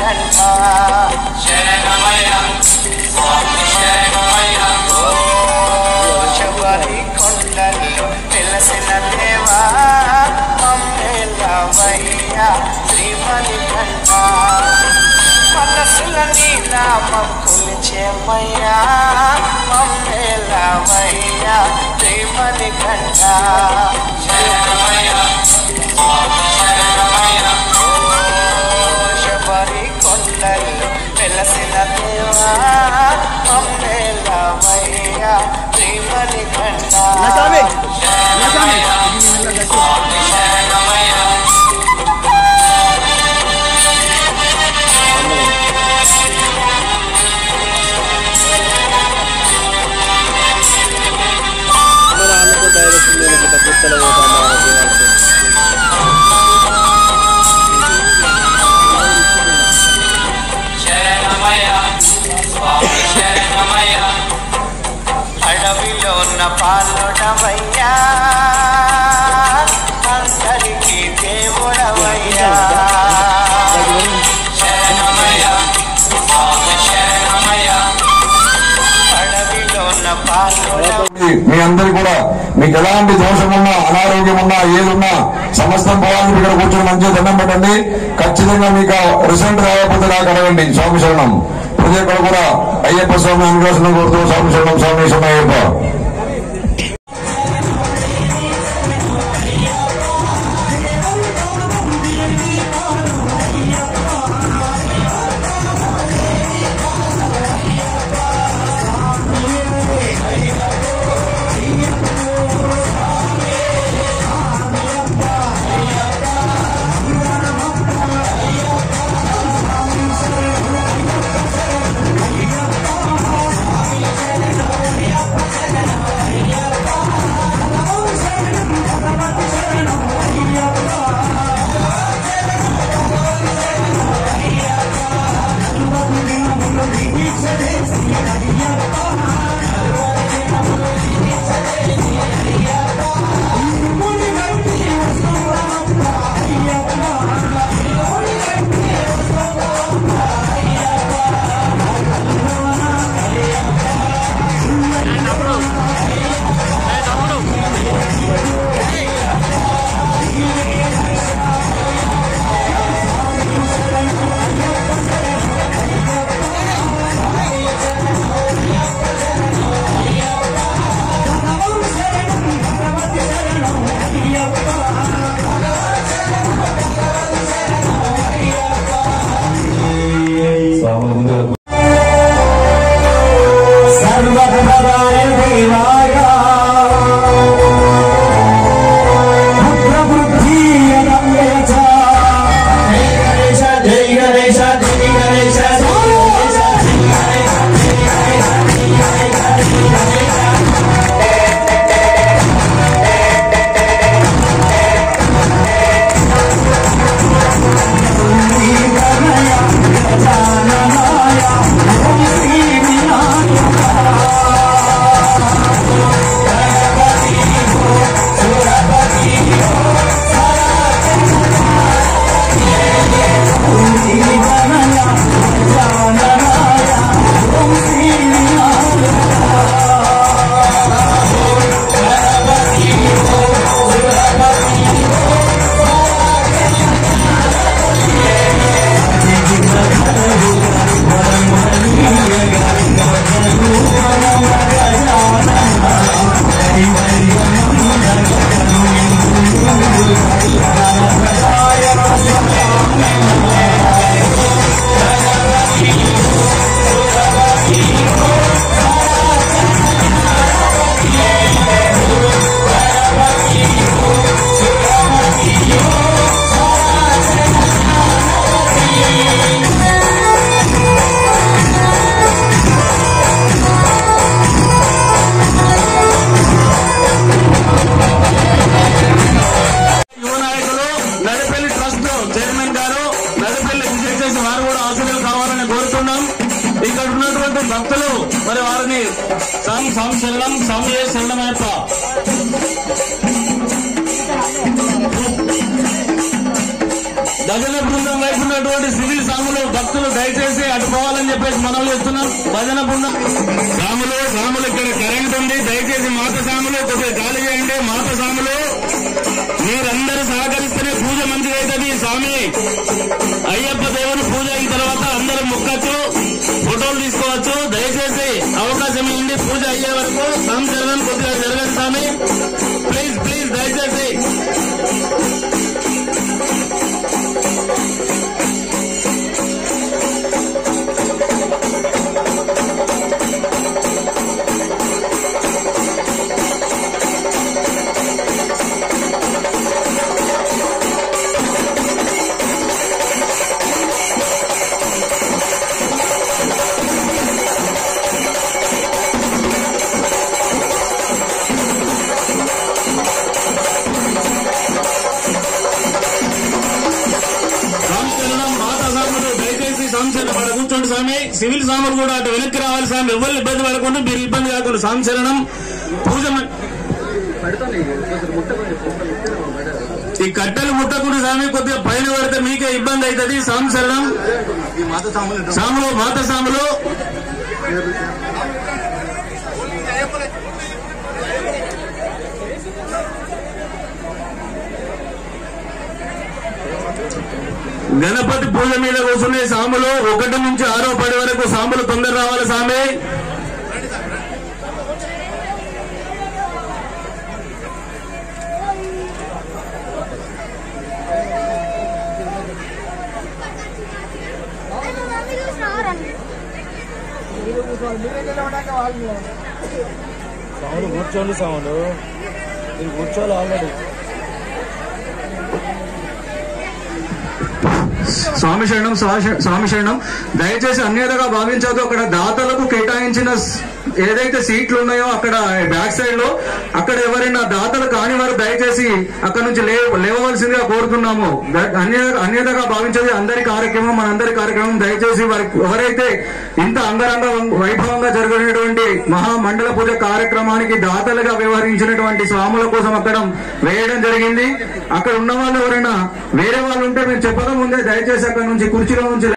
కంఠ శరణమయ్య స్వామి శరణమయ్య శబరి కొండల్లో వెలసిన దేవా మమ్మేలవయ్య శ్రీమణి కంఠ మనసుల నీ నామం కొలిచేమయ్యా మమ్మేలవయ్య శ్రీమణి కంఠ శరణమయ్య స్వామి శరణమయ్య శబరి కొండల్లో వెలసిన దేవా మమ్మేలవయ్య శ్రీమణి కంఠ శరణమయ్య స్వామి శరణమయ్య మరి వాళ్ళకు డైరెక్ట్ నేను ఒక గుట్టలో పోతాను శరణమయ్య స్వామి శరణమయ్య అడవిలో ఉన్న పాలుడవయ్యా అందరికీ దేవుడవయ్యా శరణమయ్య స్వామి శరణమయ్య అడవిలో ఉన్న పాలుడవ మీ- మీ అందరికి కూడా మీకు ఎలాంటి దోషం ఉన్నా అనారోగ్యం ఉన్నా ఏదున్నా సమస్తం పోవాలని ఇక్కడ కూర్చొని మంచిగా దండం పెట్టండి ఖచ్చితంగా మీకు రిజల్ట్ రాకపోతే నాకు అడగండి స్వామి శరణం ప్రతి ఒక్కరు కూడా అయ్యప్ప స్వామి అనుగ్రహం కోరుతూ స్వామి శరణం స్వామి శరణం అయ్యప్ప సర్వప్రదాయ దేవాయ పుత్రబుద్ధీయ నమ్య చ. జై గణేశ జై గణేశ జై గణేశ జై గణేశ యువ నాయకులు నడిపల్లి ట్రస్ట్ చైర్మన్ గారు నడిపల్లి విజిట్ చేసి వారు కూడా ఆశీర్వాదాలు కావాలని కోరుతున్నాం ఇక్కడ ఉన్నటువంటి భక్తులు మరి వారిని సం సం శరణం సమయ శరణమయ్యప్ప భజన బృందం వైపు ఉన్నటువంటి సివిల్ సాములు భక్తులు దయచేసి అటు పోవాలని చెప్పేసి మనం చేస్తున్నాం భజన బృందం సాములు సాములు ఇక్కడ కరెంట్ ఉంది దయచేసి మాత సాములు కొద్దిగా గాలి చేయండి మాత సాములు మీరందరూ సహకరిస్తేనే పూజ మంచిగా అవుతుంది స్వామి అయ్యప్ప దేవుని పూజ అయిన తర్వాత అందరూ ముక్కచ్చు ఫోటోలు తీసుకోవచ్చు దయచేసి అవకాశం ఇవ్వండి పూజ అయ్యే వరకు సంచలనం కొద్దిగా జరగదు స్వామి ప్లీజ్ ప్లీజ్ దయచేసి సంచలనం మాత సాములు దయచేసి సంచలనం అక్కడ కూర్చోండి స్వామి సివిల్ సాములు కూడా అటు వెనక్కి రావాలి స్వామి ఎవరు ఇబ్బంది పడకుండా మీరు ఇబ్బంది కాకుండా సంచలనం పూజ మ- ఈ కట్టెలు ముట్టకుండా స్వామి కొద్దిగా పైన పడితే మీకే ఇబ్బంది అవుతుంది సంచలనం సాములు మాత సాములు గణపతి పూజ మీద కూర్చునే సాములు ఒకటి నుంచి ఆరో పది వరకు సాములు తొందర రావాలి సామి సౌండ్ కూర్చోండి సౌండ్ మీరు కూర్చోవాలి ఆల్రెడీ స్వామి శరణం స్వా- స్వామి శరణం దయచేసి అన్యతగా భావించదు అక్కడ దాతలకు కేటాయించిన స్- ఏదైతే సీట్లు ఉన్నాయో అక్కడ బ్యాక్ సైడ్ లో అక్కడ ఎవరైనా దాతలు కాని వారు దయచేసి అక్కడ నుంచి లే లేవవలసిందిగా కోరుతున్నాము ద- అన్య అన్యతగా భావించేది అందరి కార్యక్రమం మన అందరి కార్యక్రమం దయచేసి వారికి ఎవరైతే ఇంత అంగరంగ వైభవంగా జరిగినటువంటి మహా మండల పూజ కార్యక్రమానికి దాతలుగా వ్యవహరించినటువంటి స్వాముల కోసం అక్కడ వేయడం జరిగింది అక్కడ ఉన్న వాళ్ళు ఎవరైనా వేరే వాళ్ళు ఉంటే మేము చెప్పక ముందే దయచేసి అక్కడ నుంచి కుర్చీలో నుంచి